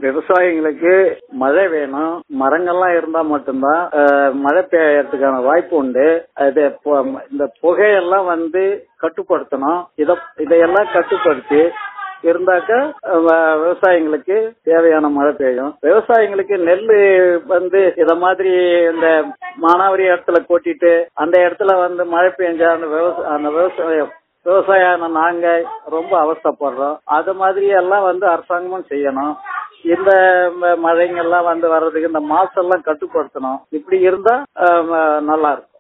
விவசாயிங்களுக்கு மழை வேணும் மரங்கள்லாம் இருந்தா மட்டும்தான் அஹ், மழை பெய்யறதுக்கான வாய்ப்பு உண்டு அது பொ- இந்த புகையெல்லாம் வந்து கட்டுப்படுத்தணும் இத இதையெல்லாம் கட்டுப்படுத்தி இருந்தாக்கா அஹ், விவசாயிங்களுக்கு தேவையான மழை பெய்யும் விவசாயிங்களுக்கு நெல் வந்து இத மாதிரி இந்த மானாவாரி இடத்துல கொட்டிட்டு அந்த இடத்துல வந்து மழை பெஞ்சா அந்த விவசாய அந்த விவசாயம் விவசாயம் நாங்க ரொம்ப அவஸ்தைப்படுறோம் அது மாதிரி எல்லாம் வந்து அரசாங்கமும் செய்யணும் இந்த ம- மழைங்கெல்லாம் வந்து வர்றதுக்கு இந்த மாசெல்லாம் கட்டுப்படுத்தணும் இப்படி இருந்தா அஹ், நல்லா இருக்கும்